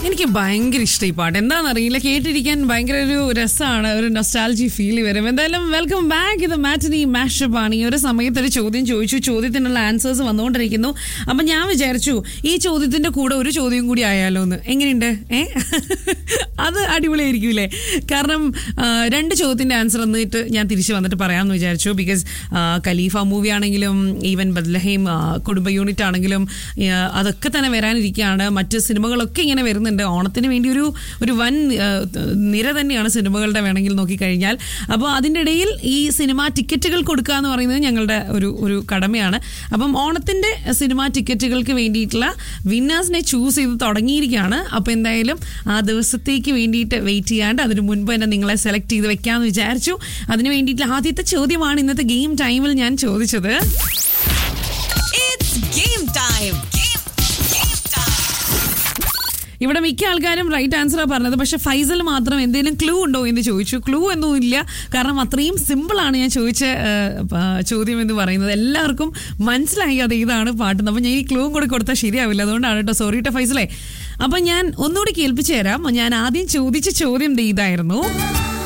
എനിക്ക് ഭയങ്കര ഇഷ്ടം ഈ പാട്ട് എന്താണെന്നറിയില്ല കേട്ടിരിക്കാൻ ഭയങ്കര ഒരു രസമാണ് ഒരു നൊസ്റ്റാലജി ഫീൽ വരും എന്തായാലും വെൽക്കം ബാക്ക് ഇത് മാറ്റിനി മാഷപ്പ് ആണ് ഈ ഒരു സമയത്ത് ഒരു ചോദ്യം ചോദിച്ചു ചോദ്യത്തിനുള്ള ആൻസേഴ്സ് വന്നുകൊണ്ടിരിക്കുന്നു അപ്പം ഞാൻ വിചാരിച്ചു ഈ ചോദ്യത്തിന്റെ കൂടെ ഒരു ചോദ്യം കൂടി ആയാലോ എന്ന് എങ്ങനെയുണ്ട് ഏ അത് അടിപൊളിയായിരിക്കൂലേ കാരണം ആ, രണ്ട് ചോദ്യത്തിന്റെ ആൻസർ എന്നിട്ട് ഞാൻ തിരിച്ചു വന്നിട്ട് പറയാമെന്ന് വിചാരിച്ചു ബിക്കോസ് ഖലീഫ മൂവി ആണെങ്കിലും ഈവൻ ബദ്ലഹീം ആ, കുടുംബ യൂണിറ്റ് ആണെങ്കിലും ആ, അതൊക്കെ തന്നെ വരാനിരിക്കുകയാണ് മറ്റ് സിനിമകളൊക്കെ ഇങ്ങനെ വരുന്നുണ്ട് ഓണത്തിന് വേണ്ടി ഒരു ഒരു വൻ ആ, നിര തന്നെയാണ് സിനിമകളുടെ വേണമെങ്കിൽ നോക്കിക്കഴിഞ്ഞാൽ അപ്പോൾ അതിൻ്റെ ഇടയിൽ ഈ സിനിമ ടിക്കറ്റുകൾ കൊടുക്കുക എന്ന് പറയുന്നത് ഞങ്ങളുടെ ഒരു ഒരു കടമയാണ് അപ്പം ഓണത്തിൻ്റെ സിനിമ ടിക്കറ്റുകൾക്ക് വേണ്ടിയിട്ടുള്ള വിന്നേഴ്സിനെ ചൂസ് ചെയ്ത് തുടങ്ങിയിരിക്കുകയാണ് അപ്പോൾ എന്തായാലും ആ ദിവസത്തേക്ക് വേണ്ടിയിട്ട് വെയിറ്റ് ചെയ്യാണ്ട് അതിന് മുൻപ് തന്നെ നിങ്ങളെ സെലക്ട് ചെയ്ത് വെക്കാമെന്ന് വിചാരിച്ചു അതിന് വേണ്ടിയിട്ടുള്ള ആദ്യത്തെ ചോദ്യമാണ് ഇന്നത്തെ ഗെയിം ടൈമിൽ ഞാൻ ചോദിച്ചത് It's game time. Game, game time. ഇവിടെ മിക്ക ആൾക്കാരും റൈറ്റ് ആൻസറാണ് പറഞ്ഞത് പക്ഷെ ഫൈസൽ മാത്രം എന്തെങ്കിലും ക്ലൂ ഉണ്ടോ എന്ന് ചോദിച്ചു ക്ലൂ ഒന്നും ഇല്ല കാരണം അത്രയും സിമ്പിളാണ് ഞാൻ ചോദിച്ച ഏഹ്, പ- ചോദ്യം എന്ന് പറയുന്നത് എല്ലാവർക്കും മനസ്സിലായി അത് ഇതാണ് പാട്ട് അപ്പം ഞാൻ ഈ ക്ലൂവും കൂടി കൊടുത്താൽ ശരിയാവില്ല അതുകൊണ്ടാണ് കേട്ടോ സോറി കേട്ടോ ഫൈസലേ അപ്പം ഞാൻ ഒന്നുകൂടി കേൾപ്പിച്ചു തരാം ഞാൻ ആദ്യം ചോദിച്ച ചോദ്യം ദേ ഇതായിരുന്നു